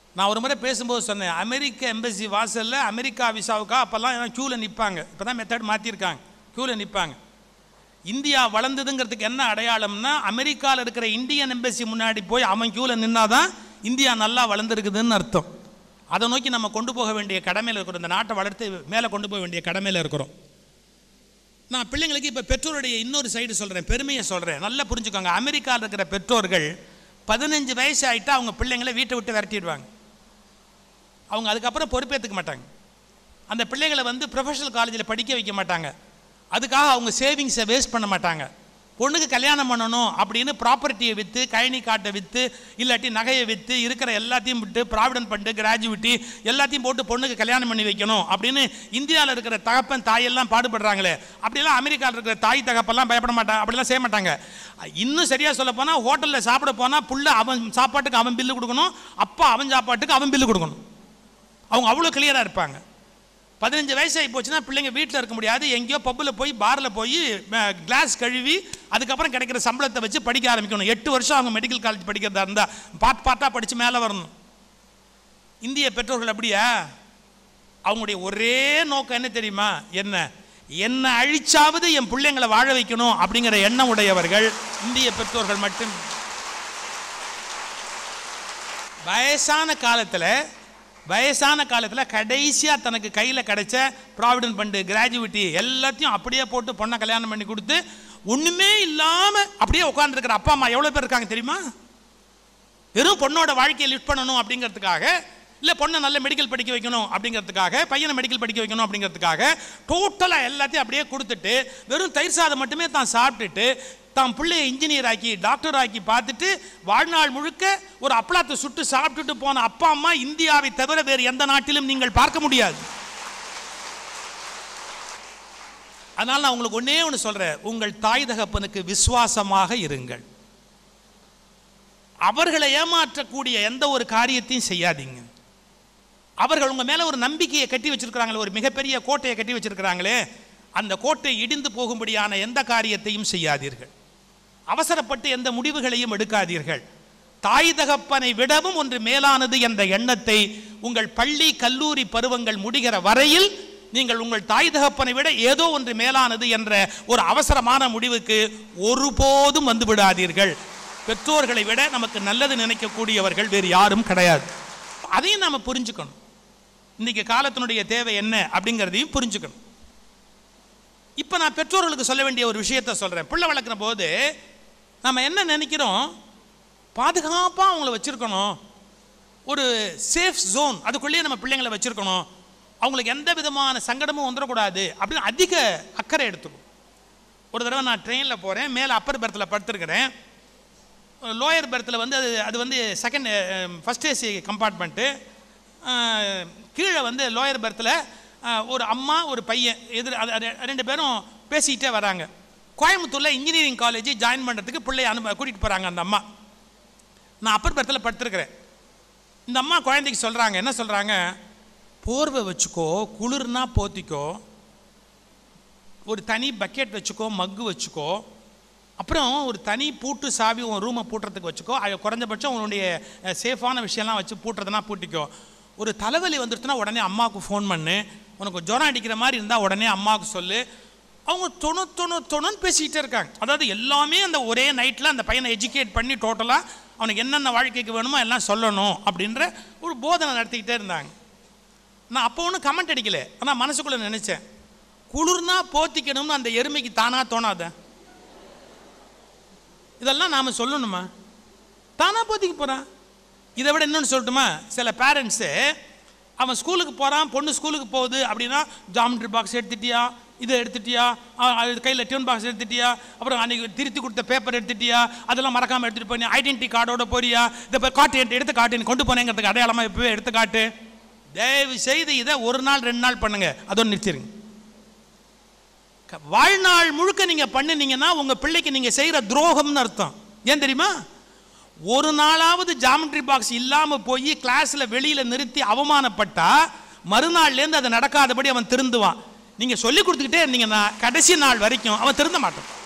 நான் ஒரு முறை பேசும்போது சொன்னேன் அமெரிக்க எம்பசி வாசலில் அமெரிக்கா விசாவுக்கா அப்போல்லாம் க்யூவில் நிற்பாங்க இப்போ தான் மெத்தட் மாற்றிருக்காங்க க்யூவில் நிற்பாங்க இந்தியா வளர்ந்ததுங்கிறதுக்கு என்ன அடையாளம்னா அமெரிக்காவில் இருக்கிற இந்தியன் எம்பசி முன்னாடி போய் அவன் க்யூவில் நின்னாதான் இந்தியா நல்லா வளர்ந்துருக்குதுன்னு அர்த்தம் அதை நோக்கி நம்ம கொண்டு போக வேண்டிய கடமையில் இருக்கிறோம் இந்த நாட்டை வளர்த்து மேலே கொண்டு போக வேண்டிய கடமையில் இருக்கிறோம் நான் பிள்ளைங்களுக்கு இப்போ பெற்றோருடைய இன்னொரு சைடு சொல்கிறேன் பெருமையை சொல்கிறேன் நல்லா புரிஞ்சுக்கோங்க அமெரிக்காவில் இருக்கிற பெற்றோர்கள் பதினஞ்சு வயசு ஆகிட்டா அவங்க பிள்ளைங்களை வீட்டை விட்டு விரட்டிடுவாங்க அவங்க அதுக்கப்புறம் பொறுப்பேற்றுக்க மாட்டாங்க அந்த பிள்ளைகளை வந்து ப்ரொஃபஷனல் காலேஜில் படிக்க வைக்க மாட்டாங்க அதுக்காக அவங்க சேவிங்ஸை வேஸ்ட் பண்ண மாட்டாங்க பொண்ணுக்கு கல்யாணம் பண்ணணும் அப்படின்னு ப்ராப்பர்ட்டியை விற்று கழனி காட்டை விற்று இல்லாட்டி நகையை விற்று இருக்கிற எல்லாத்தையும் விட்டு ப்ராவிடன்ட் ஃபண்டு கிராஜுவிட்டி எல்லாத்தையும் போட்டு பொண்ணுக்கு கல்யாணம் பண்ணி வைக்கணும் அப்படின்னு இந்தியாவில் இருக்கிற தகப்பன் தாயெல்லாம் பாடுபடுறாங்களே அப்படிலாம் அமெரிக்காவில் இருக்கிற தாய் தகப்பெல்லாம் பயப்பட மாட்டாங்க அப்படிலாம் செய்ய மாட்டாங்க இன்னும் சரியாக சொல்ல போனால் ஹோட்டலில் சாப்பிட போனால் புள்ள அவன் சாப்பாட்டுக்கு அவன் பில்லு கொடுக்கணும் அப்பா அவன் சாப்பாட்டுக்கு அவன் பில்லு கொடுக்கணும் அவங்க அவ்வளோ கிளியராக இருப்பாங்க பதினஞ்சு வயசு ஆகி போச்சுன்னா பிள்ளைங்க வீட்டில் இருக்க முடியாது எங்கேயோ பப்பில் போய் பாரில் போய் கிளாஸ் கழுவி அதுக்கப்புறம் கிடைக்கிற சம்பளத்தை வச்சு படிக்க ஆரம்பிக்கணும் எட்டு வருஷம் அவங்க மெடிக்கல் காலேஜ் படிக்கிறதா இருந்தால் பார்ட் பார்ட்டாக படித்து மேலே வரணும் இந்திய பெற்றோர்கள் அப்படியா அவங்களுடைய ஒரே நோக்கம் என்ன தெரியுமா என்ன என்னை அழிச்சாவது என் பிள்ளைங்களை வாழ வைக்கணும் அப்படிங்கிற எண்ணம் உடையவர்கள் இந்திய பெற்றோர்கள் மட்டும் வயசான காலத்தில் வயசான காலத்தில் கடைசியாக தனக்கு கையில் கிடைச்ச ப்ராவிடன்ட் ஃபண்டு கிராஜுவிட்டி எல்லாத்தையும் அப்படியே போட்டு பொண்ணை கல்யாணம் பண்ணி கொடுத்து ஒன்றுமே இல்லாமல் அப்படியே உட்காந்துருக்கிற அப்பா அம்மா எவ்வளோ பேர் இருக்காங்க தெரியுமா வெறும் பொண்ணோட வாழ்க்கையை லிஃப்ட் பண்ணணும் அப்படிங்கிறதுக்காக இல்லை பொண்ணை நல்ல மெடிக்கல் படிக்க வைக்கணும் அப்படிங்கிறதுக்காக பையனை மெடிக்கல் படிக்க வைக்கணும் அப்படிங்கிறதுக்காக டோட்டலாக எல்லாத்தையும் அப்படியே கொடுத்துட்டு வெறும் தயிர் சாதம் மட்டுமே தான் சாப்பிட்டுட்டு தான் பிள்ளைய இன்ஜினியர் ஆக்கி டாக்டர் ஆக்கி பார்த்துட்டு வாழ்நாள் முழுக்க ஒரு அப்பளத்தை சுட்டு சாப்பிட்டுட்டு போன அப்பா அம்மா இந்தியாவை தவிர வேறு எந்த நாட்டிலும் நீங்கள் பார்க்க முடியாது அதனால் நான் உங்களுக்கு ஒன்றே ஒன்று சொல்கிறேன் உங்கள் தாய் தகப்பனுக்கு விசுவாசமாக இருங்கள் அவர்களை ஏமாற்றக்கூடிய எந்த ஒரு காரியத்தையும் செய்யாதீங்க அவர்கள் உங்கள் மேலே ஒரு நம்பிக்கையை கட்டி வச்சிருக்கிறாங்களே ஒரு மிகப்பெரிய கோட்டையை கட்டி வச்சிருக்கிறாங்களே அந்த கோட்டை இடிந்து போகும்படியான எந்த காரியத்தையும் செய்யாதீர்கள் அவசரப்பட்டு எந்த முடிவுகளையும் எடுக்காதீர்கள் தாய் தகப்பனை விடவும் ஒன்று மேலானது என்ற எண்ணத்தை உங்கள் பள்ளி கல்லூரி பருவங்கள் முடிகிற வரையில் நீங்கள் உங்கள் தாய் தகப்பனை விட ஏதோ ஒன்று மேலானது என்ற ஒரு அவசரமான முடிவுக்கு ஒருபோதும் வந்து விடாதீர்கள் பெற்றோர்களை விட நமக்கு நல்லது நினைக்கக்கூடியவர்கள் வேறு யாரும் கிடையாது அதையும் நாம் புரிஞ்சுக்கணும் இன்னைக்கு காலத்தினுடைய தேவை என்ன அப்படிங்கிறதையும் புரிஞ்சுக்கணும் இப்போ நான் பெற்றோர்களுக்கு சொல்ல வேண்டிய ஒரு விஷயத்தை சொல்கிறேன் பிள்ளை வளர்க்குற போது நம்ம என்ன நினைக்கிறோம் பாதுகாப்பாக அவங்கள வச்சுருக்கணும் ஒரு சேஃப் ஜோன் அதுக்குள்ளேயே நம்ம பிள்ளைங்களை வச்சுருக்கணும் அவங்களுக்கு எந்த விதமான சங்கடமும் வந்துடக்கூடாது அப்படின்னு அதிக அக்கறை எடுத்துக்கும் ஒரு தடவை நான் ட்ரெயினில் போகிறேன் மேலே அப்பர் பெர்த்தில் படுத்துருக்கிறேன் லோயர் பெர்த்தில் வந்து அது அது வந்து செகண்ட் ஃபஸ்ட் ஏசி கம்பார்ட்மெண்ட்டு கீழே வந்து லோயர் பெர்த்தில் ஒரு அம்மா ஒரு பையன் எதிர் அது அது ரெண்டு பேரும் பேசிக்கிட்டே வராங்க கோயம்புத்தூரில் இன்ஜினியரிங் காலேஜ் ஜாயின் பண்ணுறதுக்கு பிள்ளைய அனுப்ப கூட்டிகிட்டு போகிறாங்க அந்த அம்மா நான் அப்பர் பெர்த்தில் படுத்துருக்கிறேன் இந்த அம்மா குழந்தைக்கு சொல்கிறாங்க என்ன சொல்கிறாங்க போர்வை வச்சுக்கோ குளிர்னா போத்திக்கோ ஒரு தனி பக்கெட் வச்சுக்கோ மக்கு வச்சுக்கோ அப்புறம் ஒரு தனி பூட்டு சாவி உன் ரூமை பூட்டுறதுக்கு வச்சுக்கோ அது குறைஞ்சபட்சம் உன்னுடைய சேஃபான விஷயம்லாம் வச்சு பூட்டுறதுனா பூட்டிக்கோ ஒரு தலைவலி வந்துடுச்சுன்னா உடனே அம்மாவுக்கு ஃபோன் பண்ணு உனக்கு ஜுரம் அடிக்கிற மாதிரி இருந்தால் உடனே அம்மாவுக்கு சொல்லு அவங்க தொணு தொணு தொணுன்னு பேசிக்கிட்டே இருக்காங்க அதாவது எல்லாமே அந்த ஒரே நைட்டில் அந்த பையனை எஜுகேட் பண்ணி டோட்டலாக அவனுக்கு என்னென்ன வாழ்க்கைக்கு வேணுமோ எல்லாம் சொல்லணும் அப்படின்ற ஒரு போதனை நடத்திக்கிட்டே இருந்தாங்க நான் அப்போ ஒன்றும் கமெண்ட் அடிக்கல ஆனால் மனசுக்குள்ளே நினச்சேன் குளிர்னா போத்திக்கணும்னு அந்த எருமைக்கு தானாக தோணாத இதெல்லாம் நாம் சொல்லணுமா தானாக போத்திக்க போகிறான் இதை விட இன்னொன்று சொல்லட்டுமா சில பேரண்ட்ஸு அவன் ஸ்கூலுக்கு போகிறான் பொண்ணு ஸ்கூலுக்கு போகுது அப்படின்னா ஜாமெட்ரி பாக்ஸ் எடுத்துட்டியா இதை எடுத்துட்டியா கையில் டியூன் பாக்ஸ் எடுத்துட்டியா அப்புறம் அன்றைக்கி திருத்தி கொடுத்த பேப்பர் எடுத்துட்டியா அதெல்லாம் மறக்காமல் எடுத்துகிட்டு போய் ஐடென்டி கார்டோட போறியா இதை போய் காட்டு எடுத்து எடுத்து காட்டு நீ கொண்டு போனேங்கிறதுக்கு அடையாளமாக இப்போவே எடுத்து காட்டு தயவு செய்து இதை ஒரு நாள் ரெண்டு நாள் பண்ணுங்க அதோட நிறுத்திடுங்க வாழ்நாள் முழுக்க நீங்க பண்ணினீங்கன்னா உங்க பிள்ளைக்கு நீங்க செய்யற துரோகம்னு அர்த்தம் ஏன் தெரியுமா ஒரு நாளாவது ஜாமெட்ரி பாக்ஸ் இல்லாம போய் கிளாஸ்ல வெளியில நிறுத்தி அவமானப்பட்டா மறுநாள்லேருந்து அது நடக்காதபடி அவன் திருந்துவான் நீங்க சொல்லி கொடுத்துக்கிட்டே இருந்தீங்கன்னா கடைசி நாள் வரைக்கும் அவன் திருந்த மாட்டான்